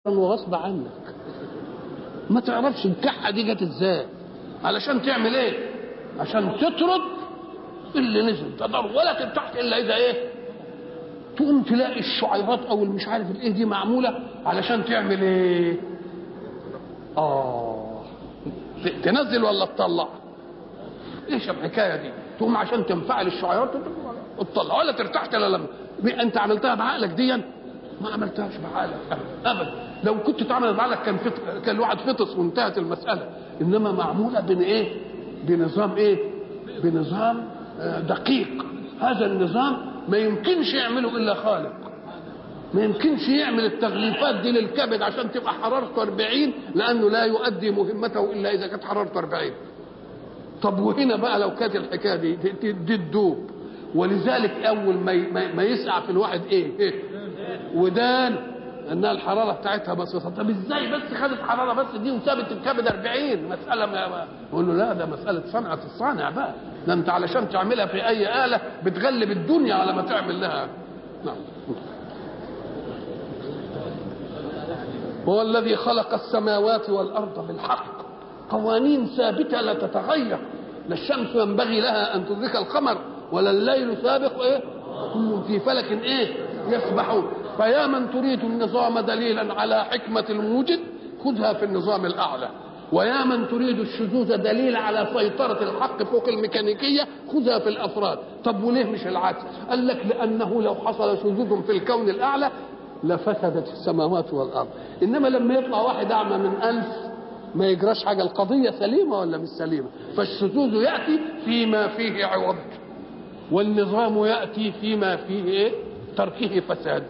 وغصب عنك ما تعرفش الكحه دي جت ازاي علشان تعمل ايه عشان تطرد اللي نزل تضر ولا ترتاح الا اذا ايه تقوم تلاقي الشعيرات او مش عارف الايه دي معموله علشان تعمل ايه اه تنزل ولا تطلع ايش الحكايه دي تقوم عشان تنفعل الشعيرات تطلع ولا ترتاح الا لما انت عملتها بعقلك دي ما عملتهاش بعقلك ابدا لو كنت تعمل بعقلك كان فط... كان الواحد فطس وانتهت المساله انما معموله بين ايه بنظام ايه بنظام دقيق هذا النظام ما يمكنش يعمله الا خالق ما يمكنش يعمل التغليفات دي للكبد عشان تبقى حرارته 40 لانه لا يؤدي مهمته الا اذا كانت حرارته 40 طب وهنا بقى لو كانت الحكايه دي دي, دي تدوب ولذلك اول ما ما يسعى في الواحد ايه, إيه؟ ودان انها الحراره بتاعتها بسيطه طب ازاي بس خدت حراره بس دي وسابت الكبد 40 مساله ما يقول له لا ده مساله صنعه الصانع بقى ده انت علشان تعملها في اي اله بتغلب الدنيا على ما تعمل لها نعم هو الذي خلق السماوات والارض بالحق قوانين ثابته لا تتغير لا الشمس ينبغي لها ان تدرك القمر ولا الليل سابق ايه كل في فلك ايه يسبحون فيا من تريد النظام دليلا على حكمة الموجد خذها في النظام الأعلى ويا من تريد الشذوذ دليل على سيطرة الحق فوق الميكانيكية خذها في الأفراد طب وليه مش العكس قال لك لأنه لو حصل شذوذ في الكون الأعلى لفسدت السماوات والأرض إنما لما يطلع واحد أعمى من ألف ما يجراش حاجة القضية سليمة ولا مش سليمة فالشذوذ يأتي فيما فيه عوض والنظام يأتي فيما فيه إيه؟ تركه فساد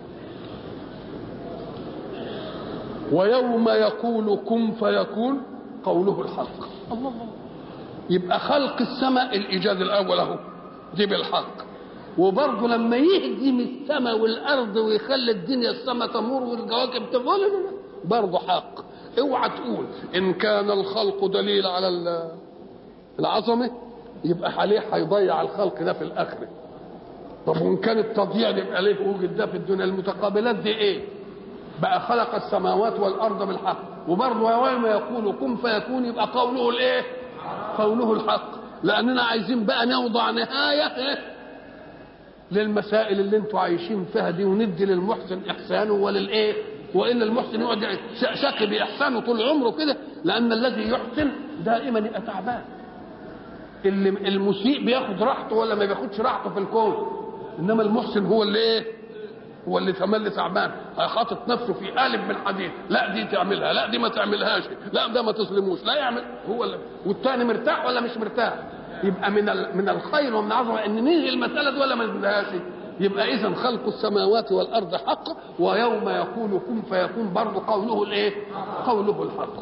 ويوم يقول كن فيكون قوله الحق الله الله يبقى خلق السماء الايجاد الاول اهو دي بالحق وبرضه لما يهدم السماء والارض ويخلي الدنيا السماء تمر والكواكب تمر برضه حق اوعى تقول ان كان الخلق دليل على العظمه يبقى عليه هيضيع الخلق ده في الاخره طب وان كان التضييع يبقى ليه وجد ده في الدنيا المتقابلات دي ايه بقى خلق السماوات والارض بالحق وبرضه يوم يقول كن فيكون يبقى قوله الايه قوله الحق لاننا عايزين بقى نوضع نهايه إيه؟ للمسائل اللي انتوا عايشين فيها دي وندي للمحسن احسانه وللايه والا المحسن يقعد شقي باحسانه طول عمره كده لان الذي يحسن دائما يبقى تعبان اللي المسيء بياخد راحته ولا ما بياخدش راحته في الكون انما المحسن هو اللي ايه هو اللي تملي تعبان حاطط نفسه في قالب من حديد لا دي تعملها لا دي ما تعملهاش لا ده ما تظلموش لا يعمل هو اللي والتاني مرتاح ولا مش مرتاح يبقى من من الخير ومن العظمه ان ننهي المساله دي ولا ما ننهيهاش يبقى اذا خلق السماوات والارض حق ويوم يقول كن فيكون برضه قوله الايه؟ قوله الحق.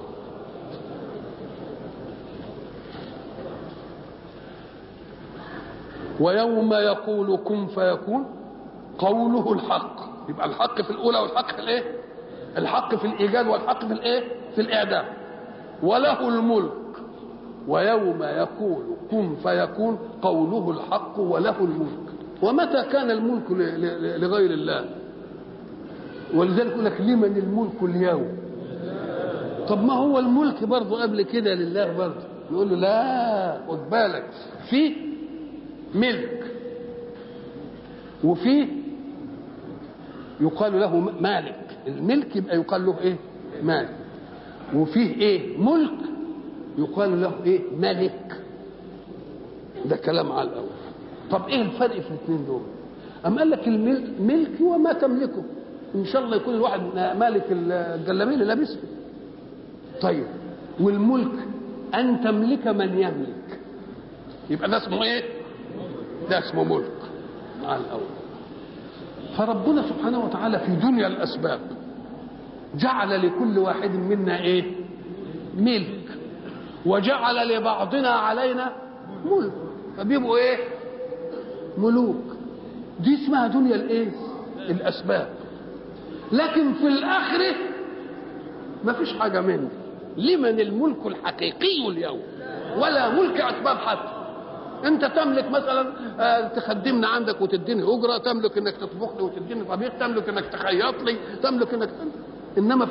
ويوم يقول كن فيكون قوله الحق يبقى الحق في الاولى والحق في الايه الحق في الايجاد والحق في الايه في الاعدام وله الملك ويوم يقول كن فيكون قوله الحق وله الملك ومتى كان الملك لغير الله ولذلك يقول لك لمن الملك اليوم طب ما هو الملك برضه قبل كده لله برضه يقول له لا خد بالك في ملك وفيه يقال له مالك الملك يبقى يقال له ايه مالك وفيه ايه ملك يقال له ايه ملك ده كلام على الاول طب ايه الفرق في الاثنين دول ام قال لك الملك ملك وما تملكه ان شاء الله يكون الواحد مالك الجلابيه اللي لابسها طيب والملك ان تملك من يملك يبقى ده اسمه ايه ده اسمه ملك على الاول فربنا سبحانه وتعالى في دنيا الاسباب جعل لكل واحد منا ايه ملك وجعل لبعضنا علينا ملك فبيبقوا ايه ملوك دي اسمها دنيا الايه الاسباب لكن في الاخره ما فيش حاجه منه لمن الملك الحقيقي اليوم ولا ملك اسباب حتى انت تملك مثلا آه، تخدمنا عندك وتديني اجره تملك انك تطبخ لي وتديني طبيخ تملك انك تخيط لي تملك انك انما